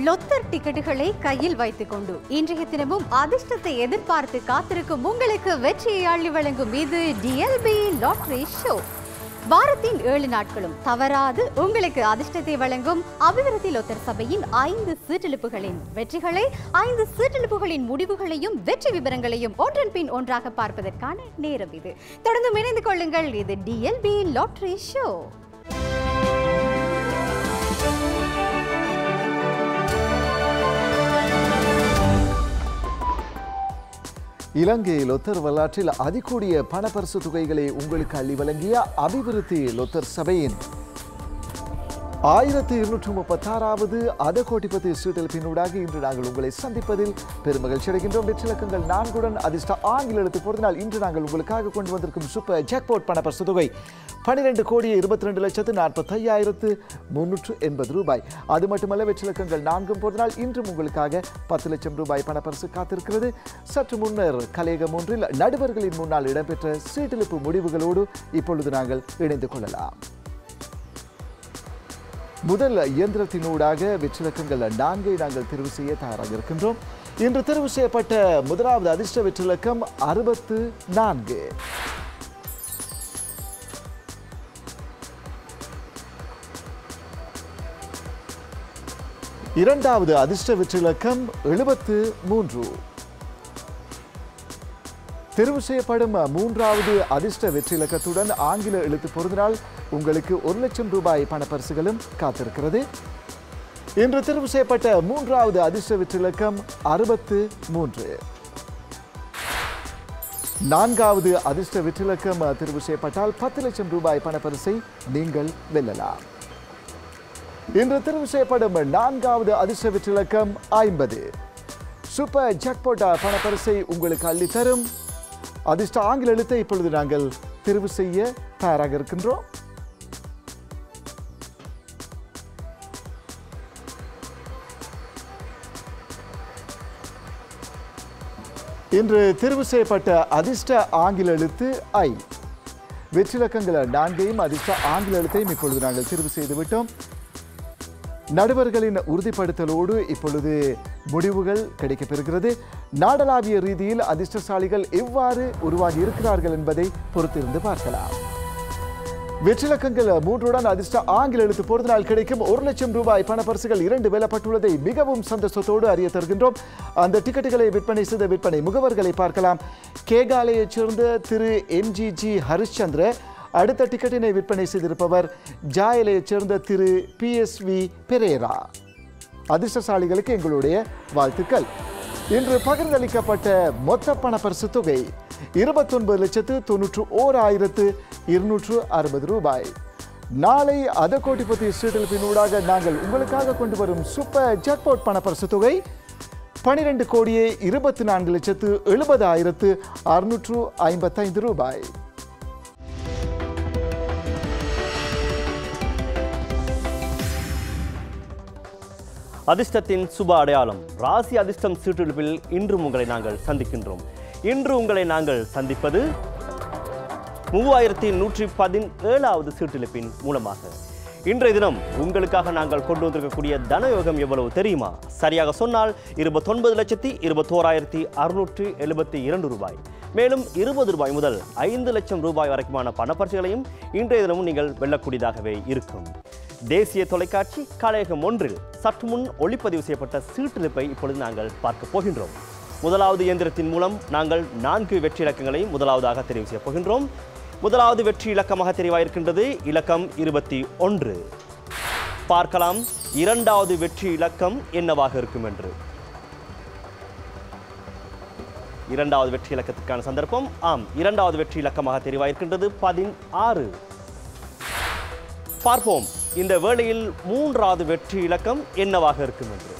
லொத்தர் டிக்கெட்டுகளை கையில் வைத்துக்கொண்டு இன்றைய தினமும் அதிர்ஷ்டத்தை எதிர்பார்த்து காத்திருக்கும் உங்களுக்கு வெற்றியை அள்ளி வழங்கும் இது டிஎல்பி லாட்டரி ஷோ வாரத்தின் ஏழு நாட்களும் தவறாது உங்களுக்கு அதிர்ஷ்டத்தை வழங்கும் அபிவிருத்தி லொத்தர் சபையின் ஐந்து சீட்டெழுப்புகளின் வெற்றிகளை ஐந்து சீட்டெழுப்புகளின் முடிவுகளையும் வெற்றி விவரங்களையும் ஒன்றன் பின் ஒன்றாக பார்ப்பதற்கான நேரம் இது தொடர்ந்து இணைந்து கொள்ளுங்கள் இது டிஎல்பி லாட்டரி ஷோ இலங்கை லொத்தர் வரலாற்றில் அதிகூடிய பணப்பரிசு தொகைகளை உங்களுக்கு அள்ளி வழங்கிய அபிவிருத்தி லொத்தர் சபையின் ஆயிரத்தி இருநூற்று முப்பத்தாறாவது அதகோட்டிபதி சீட்டெழுப்பினூடாக இன்று நாங்கள் உங்களை சந்திப்பதில் பெருமகிழ்ச்சி அடைகின்றோம் வெற்றிலக்கங்கள் நான்குடன் அதிர்ஷ்ட ஆங்கில எழுத்து பொருத்தினால் இன்று நாங்கள் உங்களுக்காக கொண்டு வந்திருக்கும் சூப்பர் ஜாக்பாட் பணப்பரிசு தொகை பன்னிரெண்டு கோடியே இருபத்தி ரெண்டு லட்சத்து நாற்பத்தையாயிரத்து முன்னூற்று எண்பது ரூபாய் அது மட்டுமல்ல வெற்றிலக்கங்கள் நான்கும் பொருத்தினால் இன்றும் உங்களுக்காக பத்து லட்சம் ரூபாய் பணப்பரிசு காத்திருக்கிறது சற்று முன்னர் கலையகம் ஒன்றில் நடுவர்களின் முன்னால் இடம்பெற்ற சீட்டெழுப்பு முடிவுகளோடு இப்பொழுது நாங்கள் இணைந்து கொள்ளலாம் முதல் இயந்திரத்தினூடாக வெற்றிலக்கங்கள் நான்கை நாங்கள் தெரிவு செய்ய தயாராக இருக்கின்றோம் இன்று தெரிவு செய்யப்பட்ட முதலாவது அதிர்ஷ்ட வெற்றிலக்கம் அறுபத்து நான்கு இரண்டாவது அதிர்ஷ்ட வெற்றிலக்கம் எழுபத்து மூன்று தெரிவு செய்யப்படும் மூன்றாவது அதிர்ஷ்ட வெற்றிலக்கத்துடன் ஆங்கில எழுத்து பொருந்தினால் உங்களுக்கு ஒரு லட்சம் ரூபாய் பணப்பரிசுகளும் காத்திருக்கிறது இன்று தெரிவு செய்யப்பட்ட மூன்றாவது அதிர்ஷ்ட வெற்றிலக்கம் அறுபத்து மூன்று நான்காவது அதிர்ஷ்ட வெற்றிலக்கம் தெரிவு செய்யப்பட்டால் பத்து லட்சம் ரூபாய் பணப்பரிசை நீங்கள் வெல்லலாம் இன்று தெரிவு செய்யப்படும் நான்காவது அதிர்ஷ்ட வெற்றிலக்கம் ஐம்பது சூப்பர் ஜாக்பாட் பணப்பரிசை உங்களுக்கு அள்ளி தரும் அதிர்ஷ்ட ஆங்கில எழுத்தை இப்பொழுது நாங்கள் தெரிவு செய்ய தயாராக இருக்கின்றோம் இன்று தெரிவு செய்யப்பட்ட அதிர்ஷ்ட ஆங்கில எழுத்து ஐ வெற்றிலக்கங்கள் நான்கையும் அதிர்ஷ்ட ஆங்கில எழுத்தையும் இப்பொழுது நாங்கள் தெரிவு செய்து விட்டோம் நடுவர்களின் உறுதிப்படுத்தலோடு இப்பொழுது முடிவுகள் கிடைக்கப்பெறுகிறது நாடளாவிய ரீதியில் அதிர்ஷ்டசாலிகள் எவ்வாறு உருவாகி இருக்கிறார்கள் என்பதை பொறுத்திருந்து பார்க்கலாம் வெற்றிலக்கங்கள் மூன்றுடன் அதிர்ஷ்ட ஆங்கில எழுத்து பொருத்தினால் கிடைக்கும் ஒரு லட்சம் ரூபாய் பணப்பரிசுகள் இரண்டு வெல்லப்பட்டுள்ளதை மிகவும் சந்தோஷத்தோடு அறிய தருகின்றோம் அந்த டிக்கெட்டுகளை விற்பனை செய்த விற்பனை முகவர்களை பார்க்கலாம் கேகாலையைச் சேர்ந்த திரு எம்ஜிஜி ஹரிಶ್ಚಂದ್ರ அடுத்த டிக்கெட்டினை விற்பனை செய்திருப்பவர் ஜாயலையைச் சேர்ந்த திரு பிஎஸ்வி பெரேரா அதிர்ஷ்டசாலிகளுக்கு எங்களுடைய வாழ்த்துக்கள் இன்று பகிர்ந்தளிக்கப்பட்ட மொத்த பணப்பரிசு தொகை இருபத்தொன்பது லட்சத்து தொன்னூற்று ஓர் ஆயிரத்து இருநூற்று அறுபது ரூபாய் நாளை அதகோட்டிபதி சீட்டெழுப்பினூடாக நாங்கள் உங்களுக்காக கொண்டு வரும் சூப்பர் ஜாக்பாட் பணப்பரிசு தொகை பனிரெண்டு கோடியே இருபத்தி நான்கு லட்சத்து எழுபது ஆயிரத்து அறுநூற்று ஐம்பத்தைந்து ரூபாய் அதிர்ஷ்டத்தின் சுப அடையாளம் ராசி அதிர்ஷ்டம் சீட்டெழுப்பில் இன்றும் உங்களை நாங்கள் சந்திக்கின்றோம் இன்று உங்களை நாங்கள் சந்திப்பது மூவாயிரத்தி நூற்றி பதினேழாவது சீட்டெழுப்பின் மூலமாக இன்றைய தினம் உங்களுக்காக நாங்கள் கொண்டு வந்திருக்கக்கூடிய தனயோகம் எவ்வளவு தெரியுமா சரியாக சொன்னால் இருபத்தொன்பது லட்சத்தி இருபத்தோராயிரத்தி அறுநூற்றி எழுபத்தி இரண்டு ரூபாய் மேலும் இருபது ரூபாய் முதல் ஐந்து லட்சம் ரூபாய் வரைக்குமான பணப்பரிசுகளையும் இன்றைய தினமும் நீங்கள் வெல்லக்கூடியதாகவே இருக்கும் தேசிய தொலைக்காட்சி கலையகம் ஒன்றில் சற்று முன் ஒளிப்பதிவு செய்யப்பட்ட சீட்டெழுப்பை இப்பொழுது நாங்கள் பார்க்க போகின்றோம் முதலாவது இயந்திரத்தின் மூலம் நாங்கள் நான்கு வெற்றி இலக்கங்களை முதலாவதாக தெரிவு செய்யப் போகின்றோம் முதலாவது வெற்றி இலக்கமாக தெரிவாயிருக்கின்றது இலக்கம் இருபத்தி ஒன்று பார்க்கலாம் இரண்டாவது வெற்றி இலக்கம் என்னவாக இருக்கும் என்று இரண்டாவது வெற்றி இலக்கத்துக்கான சந்தர்ப்பம் ஆம் இரண்டாவது வெற்றி இலக்கமாக தெரிவாயிருக்கின்றது பதினாறு பார்ப்போம் இந்த வேளையில் மூன்றாவது வெற்றி இலக்கம் என்னவாக இருக்கும் என்று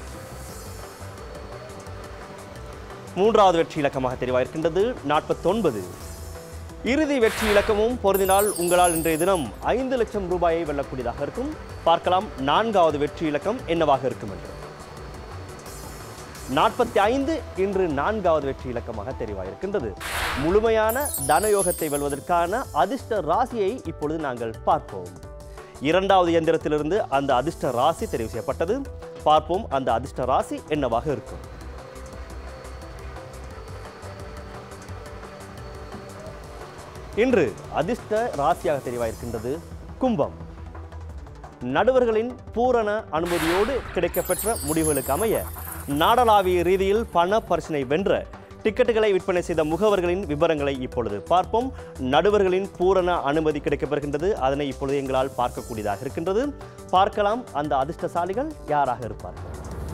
மூன்றாவது வெற்றி இலக்கமாக தெரிவாயிருக்கின்றது நாற்பத்தொன்பது இறுதி வெற்றி இலக்கமும் பொருந்தினால் உங்களால் இன்றைய தினம் ஐந்து லட்சம் ரூபாயை வெல்லக்கூடியதாக இருக்கும் பார்க்கலாம் நான்காவது வெற்றி இலக்கம் என்னவாக இருக்கும் என்று நாற்பத்தி ஐந்து இன்று நான்காவது வெற்றி இலக்கமாக தெரிவாயிருக்கின்றது முழுமையான தனயோகத்தை வெல்வதற்கான அதிர்ஷ்ட ராசியை இப்பொழுது நாங்கள் பார்ப்போம் இரண்டாவது இயந்திரத்திலிருந்து அந்த அதிர்ஷ்ட ராசி தெரிவு செய்யப்பட்டது பார்ப்போம் அந்த அதிர்ஷ்ட ராசி என்னவாக இருக்கும் இன்று அதிர்ஷ்ட ராசியாக தெரிவாயிருக்கின்றது கும்பம் நடுவர்களின் பூரண அனுமதியோடு கிடைக்கப்பெற்ற முடிவுகளுக்கு அமைய நாடளாவிய ரீதியில் பண பரிசினை வென்ற டிக்கெட்டுகளை விற்பனை செய்த முகவர்களின் விவரங்களை இப்பொழுது பார்ப்போம் நடுவர்களின் பூரண அனுமதி கிடைக்கப்பெறுகின்றது அதனை இப்பொழுது எங்களால் பார்க்கக்கூடியதாக இருக்கின்றது பார்க்கலாம் அந்த அதிர்ஷ்டசாலிகள் யாராக இருப்பார்கள்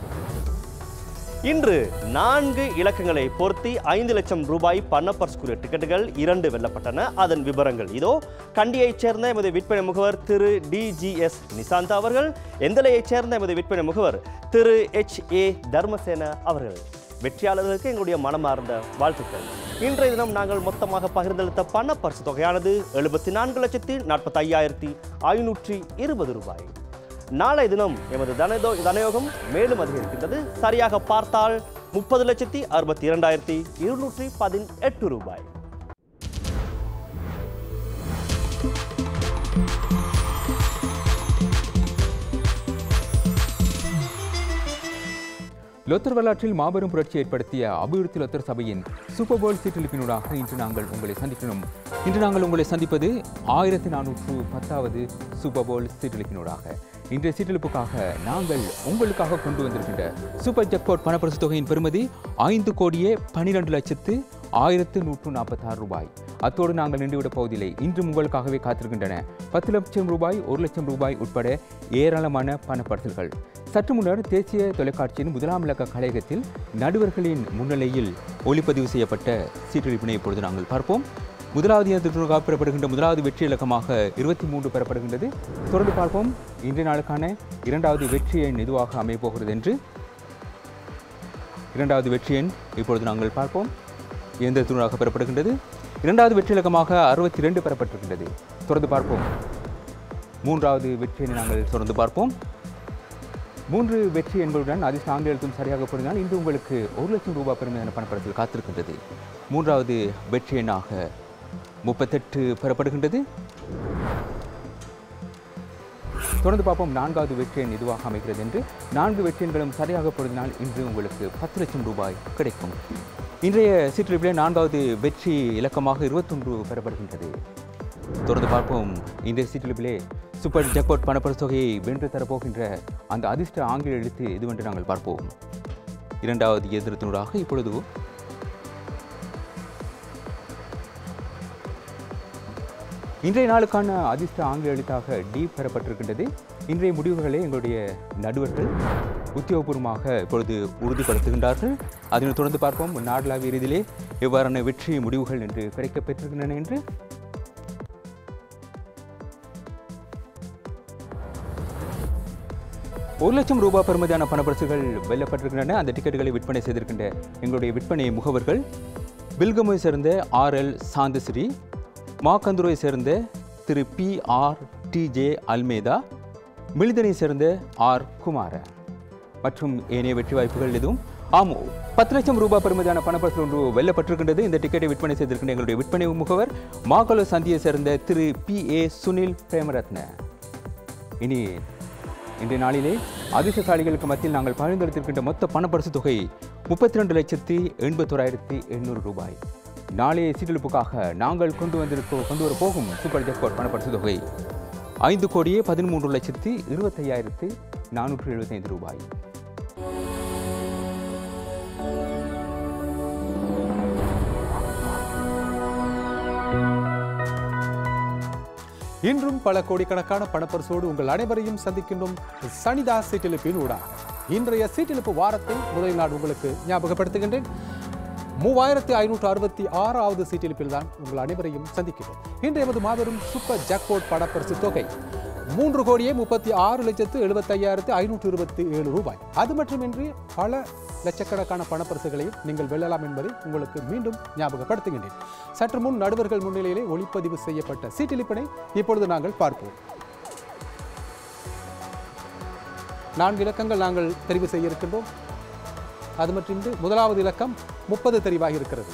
இன்று நான்கு இலக்கங்களை பொருத்தி ஐந்து லட்சம் ரூபாய் பணப்பர்ஸ்குரிய டிக்கெட்டுகள் இரண்டு வெல்லப்பட்டன அதன் விவரங்கள் இதோ கண்டியைச் சேர்ந்த எமது விற்பனை முகவர் திரு டிஜிஎஸ் நிசாந்தா அவர்கள் எந்தலையைச் சேர்ந்த எமது விற்பனை முகவர் திரு எச் ஏ தர்மசேன அவர்கள் வெற்றியாளர்களுக்கு எங்களுடைய மனமார்ந்த வாழ்த்துக்கள் இன்றைய தினம் நாங்கள் மொத்தமாக பகிர்ந்தளித்த பண பரிசு தொகையானது எழுபத்தி நான்கு லட்சத்தி நாற்பத்தி ஐயாயிரத்தி ஐநூற்றி இருபது ரூபாய் நாளை தினம் எமது தனதோ தனயோகம் மேலும் அதிகரிக்கின்றது சரியாக பார்த்தால் முப்பது லட்சத்தி அறுபத்தி இரண்டாயிரத்தி இருநூற்றி பதினெட்டு ரூபாய் லொத்தர் வரலாற்றில் மாபெரும் புரட்சி ஏற்படுத்திய அபிவிருத்தி லொத்தர் சபையின் சூப்பர் போல் சீட்டளிப்பினூடாக இன்று நாங்கள் உங்களை சந்திக்கணும் இன்று நாங்கள் உங்களை சந்திப்பது ஆயிரத்தி நானூற்று பத்தாவது சூப்பர் போல் சீட்டளிப்பினூடாக இன்றைய சீட்டெழுப்புக்காக நாங்கள் உங்களுக்காக கொண்டு வந்திருக்கின்ற சூப்பர் ஜக்பாட் பணப்பரிசு தொகையின் பெறுமதி ஐந்து கோடியே பனிரெண்டு லட்சத்து ஆயிரத்து நூற்று நாற்பத்தாறு ரூபாய் அத்தோடு நாங்கள் நின்றுவிட போவதில்லை இன்றும் உங்களுக்காகவே காத்திருக்கின்றன பத்து லட்சம் ரூபாய் ஒரு லட்சம் ரூபாய் உட்பட ஏராளமான பணப்பரிசல்கள் சற்று முன்னர் தேசிய தொலைக்காட்சியின் முதலாம் இலக்க கலையகத்தில் நடுவர்களின் முன்னிலையில் ஒளிப்பதிவு செய்யப்பட்ட சீட்டளிப்பினை இப்பொழுது நாங்கள் பார்ப்போம் முதலாவது இயந்திரத்திற்காக பெறப்படுகின்ற முதலாவது வெற்றி இலக்கமாக இருபத்தி மூன்று பெறப்படுகின்றது தொடர்ந்து பார்ப்போம் இன்றைய நாளுக்கான இரண்டாவது வெற்றி எண் எதுவாக அமையப் போகிறது என்று இரண்டாவது வெற்றி எண் இப்பொழுது நாங்கள் பார்ப்போம் இயந்திரத்தினூடாக பெறப்படுகின்றது இரண்டாவது வெற்றி இலக்கமாக அறுபத்தி ரெண்டு பெறப்பட்டிருக்கின்றது தொடர்ந்து பார்ப்போம் மூன்றாவது வெற்றி எண்ணை நாங்கள் தொடர்ந்து பார்ப்போம் மூன்று வெற்றி என்பதுடன் அதிர்ஷ்ட ஆங்கில எழுத்தும் சரியாக பொருந்தினால் இன்று உங்களுக்கு ஒரு லட்சம் ரூபாய் பெருமையான பணப்படத்தில் காத்திருக்கின்றது மூன்றாவது வெற்றி எண்ணாக முப்பத்தெட்டு பெறப்படுகின்றது தொடர்ந்து பார்ப்போம் நான்காவது வெற்றி எண் இதுவாக அமைகிறது என்று நான்கு வெற்றி எண்களும் சரியாக பொருந்தினால் இன்று உங்களுக்கு பத்து லட்சம் ரூபாய் கிடைக்கும் இன்றைய சீற்றழிப்பிலே நான்காவது வெற்றி இலக்கமாக இருபத்தொன்று பெறப்படுகின்றது தொடர்ந்து பார்ப்போம் இன்றைய சீற்றழிப்பிலே சூப்பர் ஜக்பாட் பணப்பரிசு தொகையை வென்று தரப்போகின்ற அந்த அதிர்ஷ்ட ஆங்கில எழுத்து எதுவென்று நாங்கள் பார்ப்போம் இரண்டாவது எதிர்த்தினூடாக இப்பொழுது இன்றைய நாளுக்கான அதிர்ஷ்ட ஆங்கில எழுத்தாக டி பெறப்பட்டிருக்கின்றது இன்றைய முடிவுகளை எங்களுடைய நடுவர்கள் உத்தியோகபூர்வமாக இப்பொழுது உறுதிப்படுத்துகின்றார்கள் அதனை தொடர்ந்து பார்ப்போம் நாடளாவிய ரீதியிலே எவ்வாறான வெற்றி முடிவுகள் என்று கிடைக்கப்பெற்றிருக்கின்றன என்று ஒரு லட்சம் ரூபாய் பெறுமதியான பணப்பரிசுகள் வெல்லப்பட்டிருக்கின்றன அந்த டிக்கெட்டுகளை விற்பனை செய்திருக்கின்ற எங்களுடைய விற்பனை முகவர்கள் பில்கமுவை சேர்ந்த ஆர் எல் சாந்தஸ்ரீ மாக்கந்துரை சேர்ந்த திரு P R T J Almeida மிளிதனை சேர்ந்த ஆர் குமார மற்றும் ஏனைய வெற்றி வாய்ப்புகள் எதுவும் ஆம் பத்து லட்சம் ரூபாய் பெறுமதியான பணப்பரிசு ஒன்று வெல்லப்பட்டிருக்கின்றது இந்த டிக்கெட்டை விற்பனை செய்திருக்கின்ற எங்களுடைய விற்பனை முகவர் மாகல சந்தியை சேர்ந்த திரு பி ஏ சுனில் பிரேமரத்ன இனி இன்றைய நாளிலே அதிர்ஷ்டசாலிகளுக்கு மத்தியில் நாங்கள் பகிர்ந்தெடுத்திருக்கின்ற மொத்த பணப்பரிசு தொகை முப்பத்தி ரெண்டு லட்சத்தி எண்பத்தோராயிரத்தி எண்ணூறு ரூபாய் நாளைய சீட்டெழுப்புக்காக நாங்கள் கொண்டு வந்திருக்கோ கொண்டு வர போகும் சூப்பர் ஜக்பாட் பணப்பரிசு தொகை ஐந்து கோடியே பதிமூன்று லட்சத்தி இருபத்தையாயிரத்து நானூற்று எழுபத்தைந்து ரூபாய் இன்றும் பல கோடிக்கணக்கான பணப்பரிசோடு உங்கள் அனைவரையும் சந்திக்கின்றோம் சனிதாஸ் சீட்டிலிப்பின் ஊடாக இன்றைய சீட்டிலிப்பு வாரத்தை முதல் நாள் உங்களுக்கு ஞாபகப்படுத்துகின்றேன் மூவாயிரத்தி ஐநூற்று அறுபத்தி ஆறாவது சீட்டிலிப்பில் தான் உங்கள் அனைவரையும் சந்திக்கிறோம் இன்று எமது மாபெரும் சூப்பர் ஜாக்போட் பணப்பரிசு தொகை மூன்று கோடியே முப்பத்தி ஆறு லட்சத்து எழுபத்தையாயிரத்து ஐநூற்று இருபத்தி ஏழு ரூபாய் அது மட்டுமின்றி பல லட்சக்கணக்கான பணப்பரிசுகளையும் நீங்கள் வெல்லலாம் என்பதை உங்களுக்கு மீண்டும் ஞாபகப்படுத்துகின்றேன் சற்று முன் நடுவர்கள் முன்னிலையிலே ஒளிப்பதிவு செய்யப்பட்ட சீட்டிலிப்பினை இப்பொழுது நாங்கள் பார்ப்போம் நான்கு இலக்கங்கள் நாங்கள் தெரிவு செய்ய இருக்கின்றோம் அது மட்டுமின்றி முதலாவது இலக்கம் முப்பது தெரிவாகி இருக்கிறது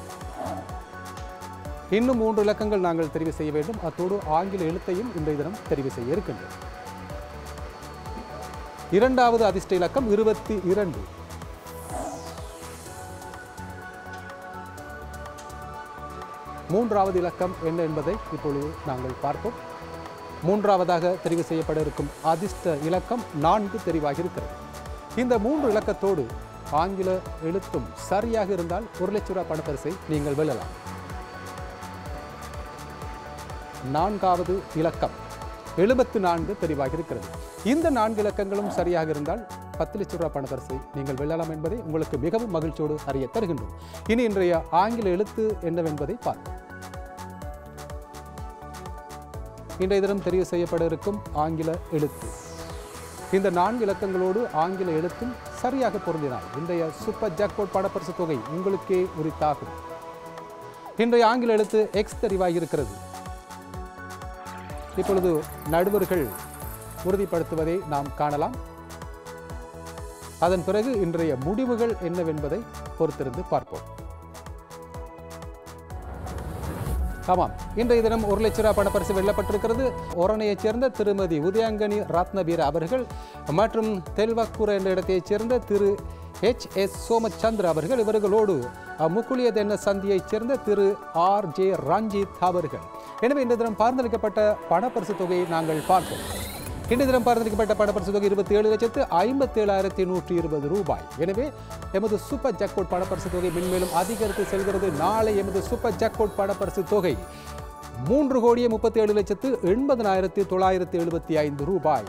இன்னும் மூன்று இலக்கங்கள் நாங்கள் தெரிவு செய்ய வேண்டும் அத்தோடு ஆங்கில எழுத்தையும் இன்றைய தினம் தெரிவு செய்ய இருக்கின்றோம் இரண்டாவது அதிர்ஷ்ட இலக்கம் இருபத்தி இரண்டு மூன்றாவது இலக்கம் என்ன என்பதை இப்பொழுது நாங்கள் பார்ப்போம் மூன்றாவதாக தெரிவு செய்யப்பட இருக்கும் அதிர்ஷ்ட இலக்கம் நான்கு தெரிவாகி இருக்கிறது இந்த மூன்று இலக்கத்தோடு ஆங்கில எழுத்தும் சரியாக இருந்தால் ஒரு லட்ச ரூபாய் பணப்பரிசை நீங்கள் வெல்லலாம் நான்காவது இலக்கம் எழுபத்து நான்கு தெரிவாக இருக்கிறது இந்த நான்கு இலக்கங்களும் சரியாக இருந்தால் பத்து லட்ச ரூபாய் பணப்பரிசை நீங்கள் வெல்லலாம் என்பதை உங்களுக்கு மிகவும் மகிழ்ச்சியோடு அறிய தருகின்றோம் இனி இன்றைய ஆங்கில எழுத்து என்னவென்பதை பார்ப்போம் இன்றைய தினம் தெரிவு செய்யப்பட இருக்கும் ஆங்கில எழுத்து இந்த நான்கு இலக்கங்களோடு ஆங்கில எழுத்தும் சரியாக பொருந்தினால் இன்றைய சூப்பர் ஜாக்பாட் பணப்பரிசு தொகை உங்களுக்கே உரித்தாகும் இன்றைய ஆங்கில எழுத்து எக்ஸ் தெரிவாகி இருக்கிறது இப்பொழுது நடுவர்கள் உறுதிப்படுத்துவதை நாம் காணலாம் அதன் பிறகு இன்றைய முடிவுகள் என்னவென்பதை பொறுத்திருந்து பார்ப்போம் ஆமாம் இன்றைய தினம் ஒரு லட்ச ரூபாய் பணப்பரிசு வெல்லப்பட்டிருக்கிறது ஒரணையைச் சேர்ந்த திருமதி உதயங்கனி ரத்னபீர அவர்கள் மற்றும் தெல்வக்கூர என்ற இடத்தைச் சேர்ந்த திரு எச் எஸ் சோமச்சந்திர அவர்கள் இவர்களோடு அஹ், முக்குளியதென்ன சந்தியைச் சேர்ந்த திரு ஆர் ஜே ரஞ்சித் அவர்கள் எனவே இந்த தினம் பரிந்துரைக்கப்பட்ட பணப்பரிசு தொகையை நாங்கள் பார்ப்போம் இன்றைய தினம் பரிந்துரைக்கப்பட்ட பணப்பரிசு தொகை இருபத்தி ஏழு லட்சத்து ஐம்பத்தி ஏழாயிரத்தி நூற்றி இருபது ரூபாய் எனவே எமது சூப்பர் ஜாக்பாட் பணப்பரிசு தொகை மென்மேலும் அதிகரித்து செல்கிறது நாளை எமது சூப்பர் ஜாக்பாட் பணப்பரிசு தொகை மூன்று கோடியே முப்பத்தி ஏழு லட்சத்து எண்பதனாயிரத்தி தொள்ளாயிரத்தி எழுபத்தி ஐந்து ரூபாய்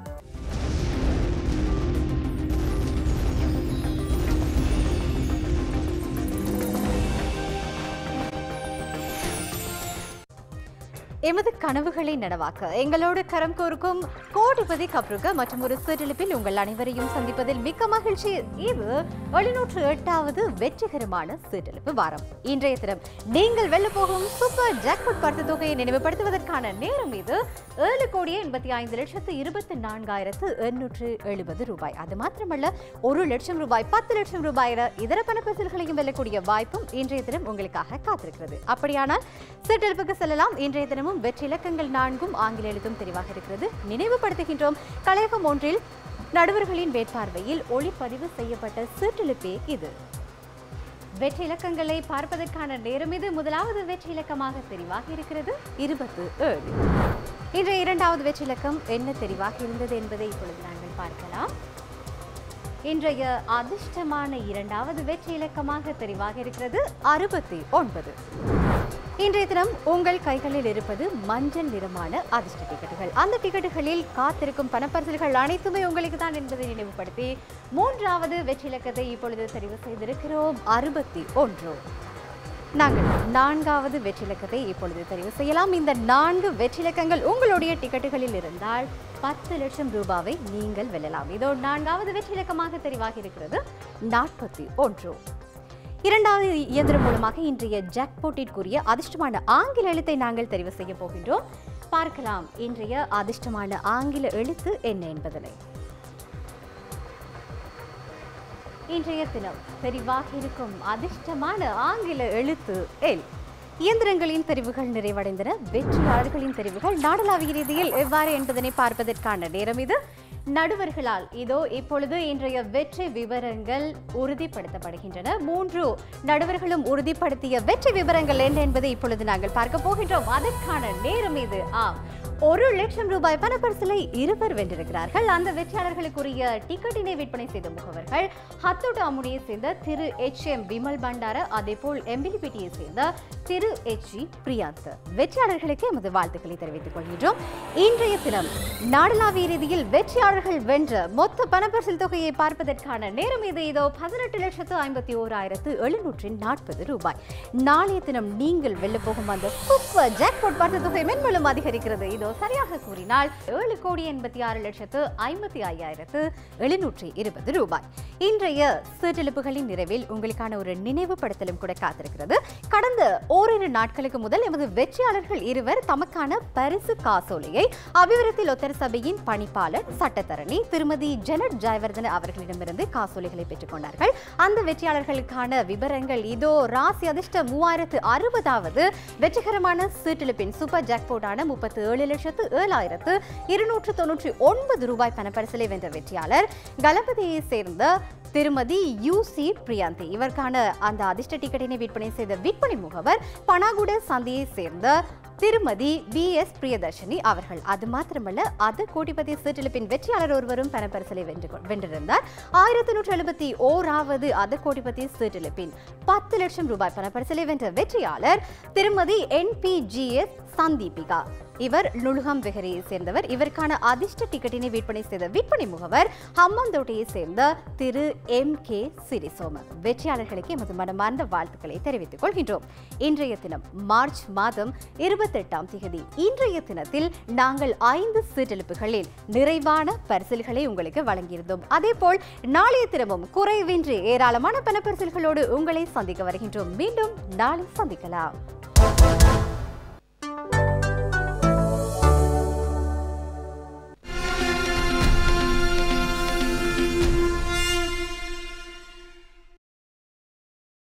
எமது கனவுகளை நனவாக்க எங்களோடு கரம் கோர்க்கும் கோடிபதி கப்ருக மற்றும் ஒரு சிற்றிலிப்பில் உங்கள் அனைவரையும் சந்திப்பதில் மிக்க மகிழ்ச்சி இது எழுநூற்று எட்டாவது வெற்றிகரமான சிற்றிலிப்பு வாரம் இன்றைய தினம் நீங்கள் வெல்ல போகும் சூப்பர் ஜாக்பாட் பரிசு தொகையை நினைவுபடுத்துவதற்கான நேரம் இது ஏழு கோடியே எண்பத்தி ஐந்து லட்சத்து இருபத்தி நான்காயிரத்து எண்ணூற்று எழுபது ரூபாய் அது மாத்திரமல்ல ஒரு லட்சம் ரூபாய் பத்து லட்சம் ரூபாய் என இதர பணப்பரிசுகளையும் வெல்லக்கூடிய வாய்ப்பும் இன்றைய தினம் உங்களுக்காக காத்திருக்கிறது அப்படியானால் சிற்றெழுப்புக்கு செல்லலாம் இன்றைய தினமும் வெற்றி இலக்கங்கள் நான்கும் ஆங்கில எழுத்தும் தெரிவாக இருக்கிறது நினைவுபடுத்துகின்றோம் கலையகம் ஒன்றில் நடுவர்களின் மேற்பார்வையில் ஒளிப்பதிவு செய்யப்பட்ட சிற்றெழுப்பே இது வெற்றி இலக்கங்களை பார்ப்பதற்கான நேரம் இது முதலாவது வெற்றி இலக்கமாக தெரிவாக இருக்கிறது இருபத்து ஏழு இன்றைய இரண்டாவது வெற்றி இலக்கம் என்ன தெரிவாக இருந்தது என்பதை இப்பொழுது நாங்கள் பார்க்கலாம் இன்றைய அதிர்ஷ்டமான இரண்டாவது வெற்றி இலக்கமாக தெரிவாக இருக்கிறது அறுபத்தி ஒன்பது இன்றைய தினம் உங்கள் கைகளில் இருப்பது மஞ்சள் நிறமான அதிர்ஷ்ட டிக்கெட்டுகள் அந்த டிக்கெட்டுகளில் காத்திருக்கும் பணப்பரிசல்கள் அனைத்துமே உங்களுக்கு தான் என்பதை நினைவுபடுத்தி மூன்றாவது வெற்றி இலக்கத்தை இப்பொழுது தெரிவு செய்திருக்கிறோம் அறுபத்தி ஒன்று நாங்கள் நான்காவது வெற்றிலக்கத்தை இப்பொழுது தெரிவு செய்யலாம் இந்த நான்கு வெற்றிலக்கங்கள் உங்களுடைய டிக்கெட்டுகளில் இருந்தால் பத்து லட்சம் ரூபாவை நீங்கள் வெல்லலாம் இதோ நான்காவது வெற்றிலக்கமாக தெரிவாகி இருக்கிறது நாற்பத்தி ஒன்று இரண்டாவது இயந்திரம் மூலமாக இன்றைய ஜாக்பாட்டிற்குரிய அதிர்ஷ்டமான ஆங்கில எழுத்தை நாங்கள் தெரிவு செய்ய போகின்றோம் பார்க்கலாம் இன்றைய அதிர்ஷ்டமான ஆங்கில எழுத்து என்ன என்பதனை இன்றைய தினம் தெரிவாக இருக்கும் அதிர்ஷ்டமான ஆங்கில எழுத்து எல் இயந்திரங்களின் தெரிவுகள் நிறைவடைந்தன வெற்றியாளர்களின் தெரிவுகள் நாடளாவிய ரீதியில் எவ்வாறு என்பதனை பார்ப்பதற்கான நேரம் இது நடுவர்களால் இதோ இப்பொழுது இன்றைய வெற்றி விவரங்கள் உறுதிப்படுத்தப்படுகின்றன மூன்று நடுவர்களும் உறுதிப்படுத்திய வெற்றி விவரங்கள் என்ன என்பதை இப்பொழுது நாங்கள் பார்க்க போகின்றோம் அதற்கான நேரம் இது ஆம் ஒரு லட்சம் ரூபாய் பணப்பரிசலை இருவர் வென்றிருக்கிறார்கள் அந்த வெற்றியாளர்களுக்குரிய டிக்கெட்டினை விற்பனை செய்த முகவர்கள் ஹத்தோட அமுடியை சேர்ந்த திரு எச் எம் விமல் பண்டார அதேபோல் எம்பிலிபிட்டியை சேர்ந்த திரு எச் ஜி பிரியாந்த் வெற்றியாளர்களுக்கு எமது வாழ்த்துக்களை தெரிவித்துக் கொள்கின்றோம் இன்றைய தினம் நாடளாவிய ரீதியில் வெற்றியாளர்கள் வென்ற மொத்த பணப்பரிசல் தொகையை பார்ப்பதற்கான நேரம் இது இதோ பதினெட்டு லட்சத்து ஐம்பத்தி ஓராயிரத்து எழுநூற்றி நாற்பது ரூபாய் நாளைய தினம் நீங்கள் வெல்ல போகும் அந்த சூப்பர் ஜாக்பாட் பரிசு தொகை மென்மேலும் அதிகரிக்கிறது இதோ சரியாக கூறினால் ஏழு கோடி எண்பத்தி ஆறு லட்சத்து ஐம்பத்தி ஐயாயிரத்து எழுநூற்றி இருபது ரூபாய் இன்றைய சீட்டெழுப்புகளின் நிறைவில் உங்களுக்கான ஒரு நினைவுபடுத்தலும் கூட காத்திருக்கிறது கடந்த ஓரிரு நாட்களுக்கு முதல் எமது வெற்றியாளர்கள் இருவர் தமக்கான பரிசு காசோலையை அபிவிருத்தி ஒத்தர சபையின் பணிப்பாளர் சட்டத்தரணி திருமதி ஜெனட் ஜெயவர்தன அவர்களிடமிருந்து காசோலைகளை பெற்றுக்கொண்டார்கள் அந்த வெற்றியாளர்களுக்கான விவரங்கள் இதோ ராசி அதிர்ஷ்ட மூவாயிரத்து அறுபதாவது வெற்றிகரமான சீட்டெழுப்பின் சூப்பர் ஜாக்போர்டான முப்பத்து ஏழு லட்சம் லட்சத்து ஏழாயிரத்து இருநூற்று தொன்னூற்றி ஒன்பது ரூபாய் பணப்பரிசலை வென்ற வெற்றியாளர் கலபதியை சேர்ந்த திருமதி யூசி பிரியாந்தி இவருக்கான அந்த அதிர்ஷ்ட டிக்கெட்டினை விற்பனை செய்த விற்பனை முகவர் பனாகுட சந்தையை சேர்ந்த திருமதி வி எஸ் பிரியதர்ஷினி அவர்கள் அது மாத்திரமல்ல அது கோடிபதி சீட்டிலிப்பின் வெற்றியாளர் ஒருவரும் பணப்பரிசலை வென்று கொ- வென்றிருந்தார் ஆயிரத்தி நூற்றி எழுபத்தி ஓராவது அது கோடிபதி சீட்டிலிப்பின் பத்து லட்சம் ரூபாய் பணப்பரிசலை வென்ற வெற்றியாளர் திருமதி N P G S Sandeepika இவர் லுலுகம் வெஹரியை சேர்ந்தவர் இவருக்கான அதிர்ஷ்ட டிக்கெட்டினை விற்பனை செய்த விற்பனை முகவர் ஹம்மாந்தோட்டையை சேர்ந்த திரு எம் கே சிறிசோம வெற்றியாளர்களுக்கு எமது மனமார்ந்த வாழ்த்துக்களை தெரிவித்துக் கொள்கின்றோம் இன்றைய தினம் மார்ச் மாதம் இருபத்தெட்டாம் தேதி இன்றைய தினத்தில் நாங்கள் ஐந்து சீட்டெழுப்புகளில் நிறைவான பரிசில்களை உங்களுக்கு வழங்கியிருந்தோம் அதேபோல் நாளைய தினமும் குறைவின்றி ஏராளமான பணப்பரிசில்களோடு உங்களை சந்திக்க வருகின்றோம் மீண்டும் நாளை சந்திக்கலாம்